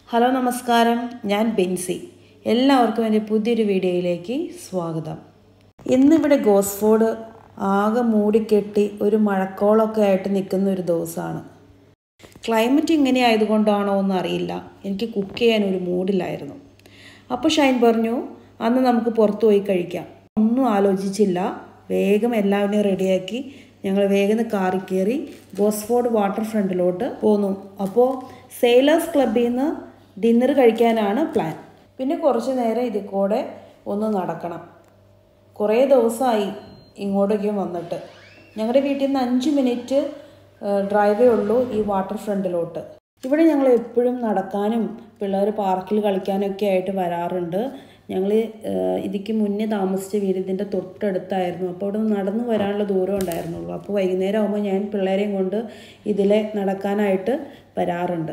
Hello നമസ്കാരം ഞാൻ ബെൻസി എല്ലാവർക്കും എൻ്റെ പുതിയൊരു വീഡിയോയിലേക്ക് സ്വാഗതം ഇന്നിവിടെ ഗോസ്ഫോർഡ് ആകെ മൂടിക്കെട്ടി ഒരു മഴക്കോളൊക്കെ ആയിട്ട് നിൽക്കുന്ന ഒരു ദിവസമാണ് ക്ലൈമറ്റ് ഇങ്ങനെ ആയതുകൊണ്ടാണോ എന്ന് അറിയില്ല എനിക്ക് കുക്ക് ചെയ്യാൻ ഒരു മൂഡില്ലായിരുന്നു അപ്പോൾ ഷൈൻ പറഞ്ഞു അന്ന് നമുക്ക് പുറത്തു പോയി കഴിക്കാം ഒന്നും ആലോചിച്ചില്ല വേഗം എല്ലാവരെയും റെഡിയാക്കി ഞങ്ങൾ വേഗം കാറിൽ കയറി ഗോസ്ഫോർഡ് വാട്ടർ ഫ്രണ്ടിലോട്ട് പോന്നു അപ്പോൾ സെയിലേഴ്സ് ക്ലബ്ബിൽ നിന്ന് ഡിന്നർ കഴിക്കാനാണ് പ്ലാൻ പിന്നെ കുറച്ച് നേരം ഇതിൽ കൂടെ ഒന്ന് നടക്കണം കുറേ ദിവസമായി ഇങ്ങോട്ടേക്കും വന്നിട്ട് ഞങ്ങളുടെ വീട്ടിൽ നിന്ന് അഞ്ച് മിനിറ്റ് ഡ്രൈവേ ഉള്ളൂ ഈ വാട്ടർ ഫ്രണ്ടിലോട്ട് ഇവിടെ ഞങ്ങൾ എപ്പോഴും നടക്കാനും പിള്ളേർ പാർക്കിൽ കളിക്കാനൊക്കെ ആയിട്ട് വരാറുണ്ട് ഞങ്ങൾ ഇതിക്ക് മുന്നേ താമസിച്ച വീട് ഇതിൻ്റെ തൊട്ടടുത്തായിരുന്നു അപ്പോൾ അവിടെ നിന്ന് നടന്നു വരാനുള്ള ദൂരം ഉണ്ടായിരുന്നുള്ളൂ അപ്പോൾ വൈകുന്നേരം ആകുമ്പോൾ ഞാൻ പിള്ളേരെയും കൊണ്ട് ഇതിലെ നടക്കാനായിട്ട് വരാറുണ്ട്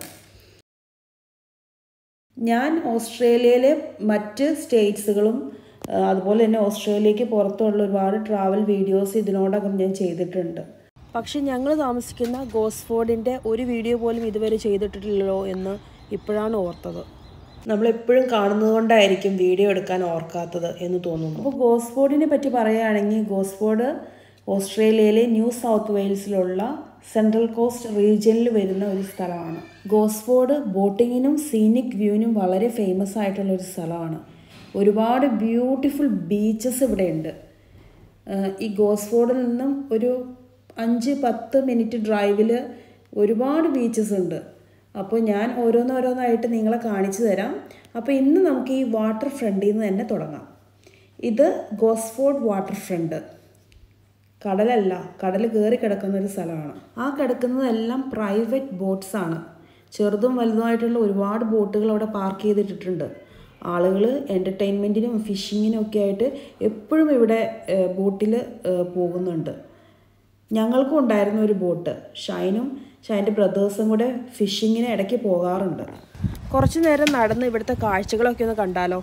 ഞാൻ ഓസ്ട്രേലിയയിലെ മറ്റ് സ്റ്റേറ്റ്സുകളും അതുപോലെ തന്നെ ഓസ്ട്രേലിയക്ക് പുറത്തുള്ള ഒരുപാട് ട്രാവൽ വീഡിയോസ് ഇതിനോടകം ഞാൻ ചെയ്തിട്ടുണ്ട് പക്ഷെ ഞങ്ങൾ താമസിക്കുന്ന ഗോസ്ഫോർഡിൻ്റെ ഒരു വീഡിയോ പോലും ഇതുവരെ ചെയ്തിട്ടില്ലല്ലോ എന്ന് ഇപ്പോഴാണ് ഓർത്തത് നമ്മളെപ്പോഴും കാണുന്നത് കൊണ്ടായിരിക്കും വീഡിയോ എടുക്കാൻ ഓർക്കാത്തത് എന്ന് തോന്നുന്നു അപ്പോൾ ഗോസ്ഫോർഡിനെ പറ്റി പറയുകയാണെങ്കിൽ ഗോസ്ഫോർഡ് ഓസ്ട്രേലിയയിലെ ന്യൂ സൗത്ത് വെയിൽസിലുള്ള സെൻട്രൽ കോസ്റ്റ് റീജിയനിൽ വരുന്ന ഒരു സ്ഥലമാണ് ഗോസ്ഫോർഡ് ബോട്ടിങ്ങിനും സീനിക് വ്യൂവിനും വളരെ ഫേമസ് ആയിട്ടുള്ള ഒരു സ്ഥലമാണ് ഒരുപാട് ബ്യൂട്ടിഫുൾ ബീച്ചസ് ഇവിടെയുണ്ട് ഈ ഗോസ്ഫോർഡിൽ നിന്നും ഒരു അഞ്ച് പത്ത് മിനിറ്റ് ഡ്രൈവിൽ ഒരുപാട് ബീച്ചസ് ഉണ്ട് അപ്പോൾ ഞാൻ ഓരോന്നോരോന്നായിട്ട് നിങ്ങളെ കാണിച്ചു തരാം അപ്പോൾ ഇന്ന് നമുക്ക് ഈ വാട്ടർ ഫ്രണ്ടിൽ നിന്ന് തന്നെ തുടങ്ങാം ഇത് ഗോസ്ഫോർഡ് വാട്ടർ ഫ്രണ്ട് കടലല്ല കടൽ കയറി കിടക്കുന്ന ഒരു സ്ഥലമാണ് ആ കിടക്കുന്നതെല്ലാം പ്രൈവറ്റ് ബോട്ട്സ് ആണ് ചെറുതും വലുതുമായിട്ടുള്ള ഒരുപാട് ബോട്ടുകൾ അവിടെ പാർക്ക് ചെയ്തിട്ടിട്ടുണ്ട് ആളുകൾ എൻ്റർടൈൻമെൻറ്റിനും ഫിഷിങ്ങിനും ഒക്കെ ആയിട്ട് എപ്പോഴും ഇവിടെ ബോട്ടിൽ പോകുന്നുണ്ട് ഞങ്ങൾക്കും ഉണ്ടായിരുന്ന ഒരു ബോട്ട് ഷൈനും ഷൈൻ്റെ ബ്രദേഴ്സും കൂടെ ഫിഷിങ്ങിന് ഇടയ്ക്ക് പോകാറുണ്ട് കുറച്ച് നേരം നടന്ന് ഇവിടുത്തെ കാഴ്ചകളൊക്കെ ഒന്ന് കണ്ടാലോ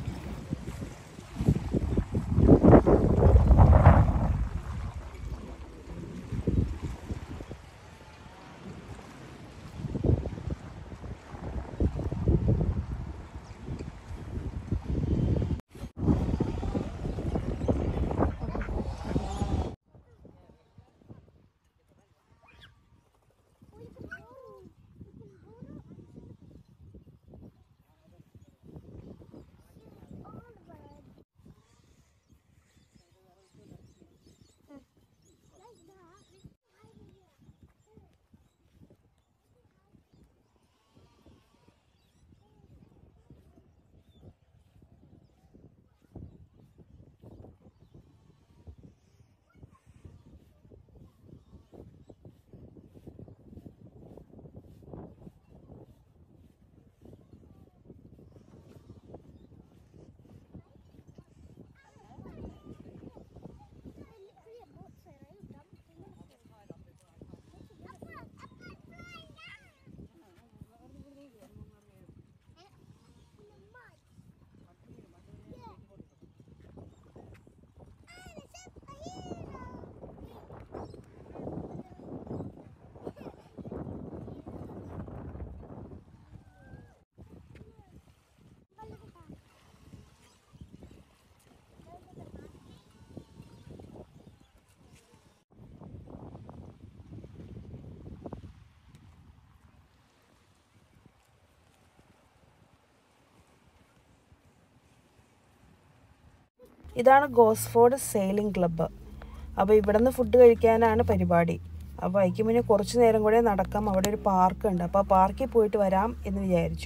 ഇതാണ് ഗോസ്ഫോർഡ് സെയിലിംഗ് ക്ലബ്ബ് അപ്പോൾ ഇവിടെ നിന്ന് ഫുഡ് കഴിക്കാനാണ് പരിപാടി അപ്പോൾ അതിക്ക് മുന്നേ കുറച്ച് നേരം കൂടെ നടക്കാം അവിടെ ഒരു പാർക്ക് ഉണ്ട് അപ്പോൾ പാർക്കിൽ പോയിട്ട് വരാം എന്ന് വിചാരിച്ചു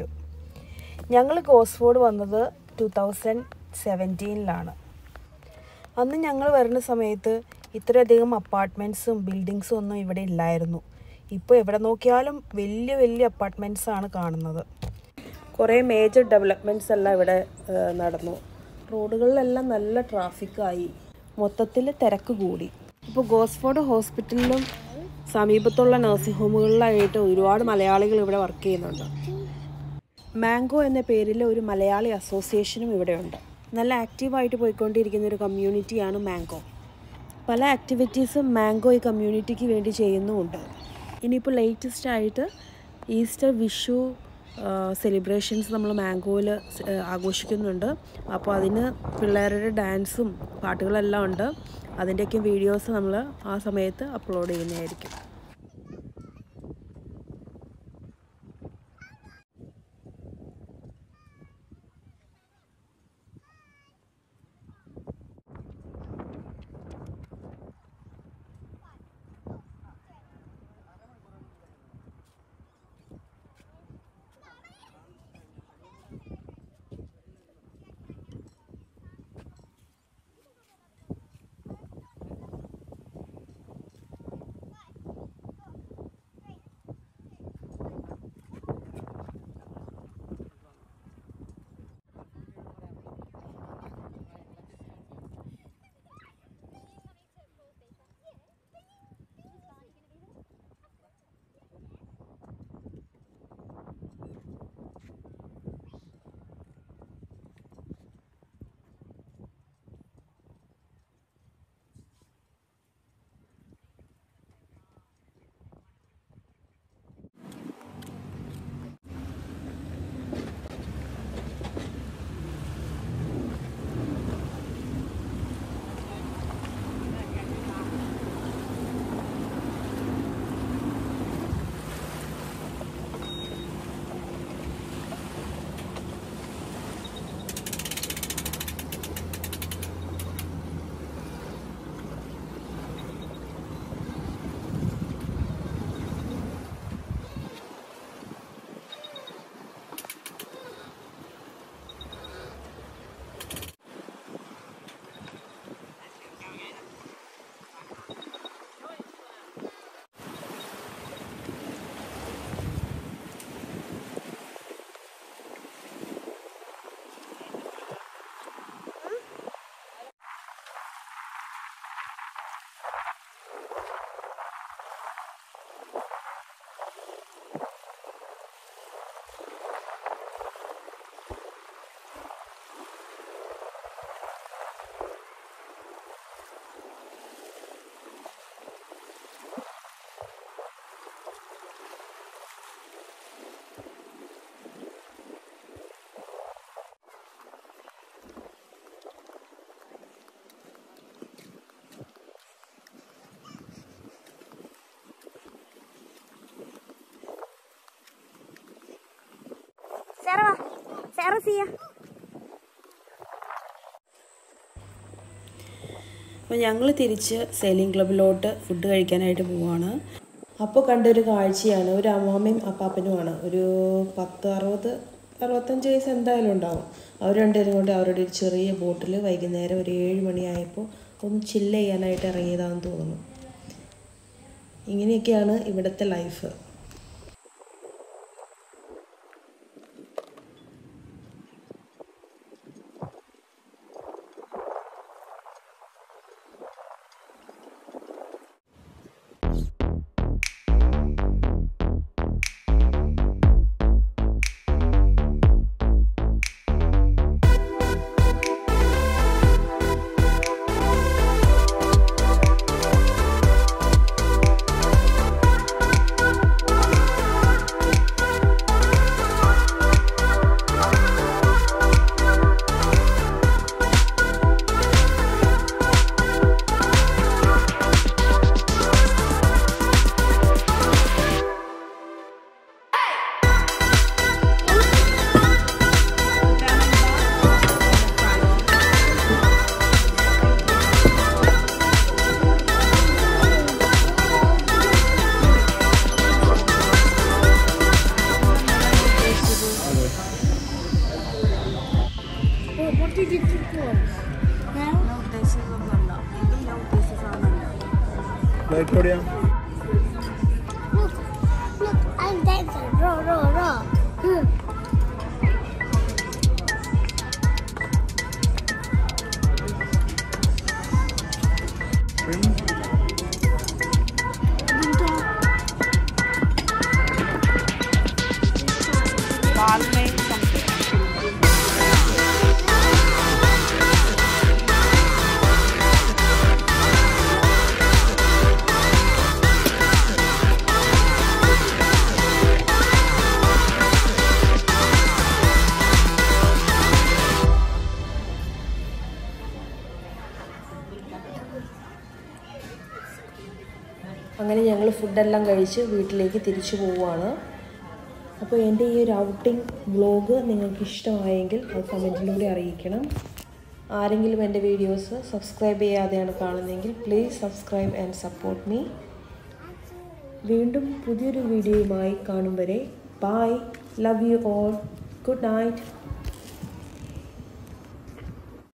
ഞങ്ങൾ ഗോസ്ഫോർഡ് വന്നത് ടു തൗസൻഡ് സെവൻറ്റീനിലാണ് അന്ന് ഞങ്ങൾ വരുന്ന സമയത്ത് ഇത്രയധികം അപ്പാർട്ട്മെൻറ്റ്സും ബിൽഡിങ്സും ഒന്നും ഇവിടെ ഇല്ലായിരുന്നു ഇപ്പോൾ എവിടെ നോക്കിയാലും വലിയ വലിയ അപ്പാർട്ട്മെൻറ്റ്സ് ആണ് കാണുന്നത് കുറേ മേജർ ഡെവലപ്മെൻറ്റ്സ് എല്ലാം ഇവിടെ നടന്നു റോഡുകളിലെല്ലാം നല്ല ട്രാഫിക്കായി മൊത്തത്തിൽ തിരക്ക് കൂടി ഇപ്പോൾ ഗോസ്ഫോർഡ് ഹോസ്പിറ്റലിലും സമീപത്തുള്ള നഴ്സിംഗ് ഹോമുകളിലായിട്ട് ഒരുപാട് മലയാളികൾ ഇവിടെ വർക്ക് ചെയ്യുന്നുണ്ട് മാംഗോ എന്ന പേരിൽ ഒരു മലയാളി അസോസിയേഷനും ഇവിടെയുണ്ട് നല്ല ആക്റ്റീവായിട്ട് പോയിക്കൊണ്ടിരിക്കുന്ന ഒരു കമ്മ്യൂണിറ്റിയാണ് മാംഗോ പല ആക്ടിവിറ്റീസും മാംഗോ ഈ കമ്മ്യൂണിറ്റിക്ക് വേണ്ടി ചെയ്യുന്നുമുണ്ട് ഇനിയിപ്പോൾ ലേറ്റസ്റ്റ് ആയിട്ട് ഈസ്റ്റർ വിഷു സെലിബ്രേഷൻസ് നമ്മൾ മാംഗോയിൽ ആഘോഷിക്കുന്നുണ്ട് അപ്പോൾ അതിന് പിള്ളേരുടെ ഡാൻസും പാട്ടുകളെല്ലാം ഉണ്ട് അതിൻ്റെയൊക്കെ വീഡിയോസ് നമ്മൾ ആ സമയത്ത് അപ്ലോഡ് ചെയ്യുന്നതായിരിക്കും Sarah വാ Sarah സിയ അപ്പോൾ ഞങ്ങൾ തിരിച്ച് സെയിലിംഗ് ക്ലബിലോട്ട് ഫുഡ് കഴിക്കാനായിട്ട് പോവാണ് അപ്പോൾ കണ്ടൊരു കാഴ്ചയാണ് ഒരു അമ്മാമ്മയും അപ്പാപ്പനുമാണ് ഒരു പത്ത് അറുപത് അറുപത്തഞ്ച് വയസ്സ് എന്തായാലും ഉണ്ടാവും അവർ രണ്ടുപേരും കൊണ്ട് അവരുടെ ഒരു ചെറിയ ബോട്ടിൽ വൈകുന്നേരം ഒരു ഏഴ് മണിയായപ്പോൾ ഒന്ന് ചില്ല് ചെയ്യാനായിട്ട് ഇറങ്ങിയതാണെന്ന് തോന്നുന്നു ഇങ്ങനെയൊക്കെയാണ് ഇവിടുത്തെ life What did you do Now? Like Korea. Look, look, I'm dancing. Roll, roll, roll. Hmm. അങ്ങനെ ഞങ്ങൾ ഫുഡെല്ലാം കഴിച്ച് വീട്ടിലേക്ക് തിരിച്ചു പോവുകയാണ് അപ്പോൾ എൻ്റെ ഈ ഒരു ഔട്ടിംഗ് വ്ളോഗ് നിങ്ങൾക്ക് ഇഷ്ടമായെങ്കിൽ അത് കമൻറ്റിലൂടെ അറിയിക്കണം ആരെങ്കിലും എൻ്റെ വീഡിയോസ് സബ്സ്ക്രൈബ് ചെയ്യാതെയാണ് കാണുന്നതെങ്കിൽ please subscribe and support me വീണ്ടും പുതിയൊരു വീഡിയോയുമായി കാണും വരെ bye love you all good night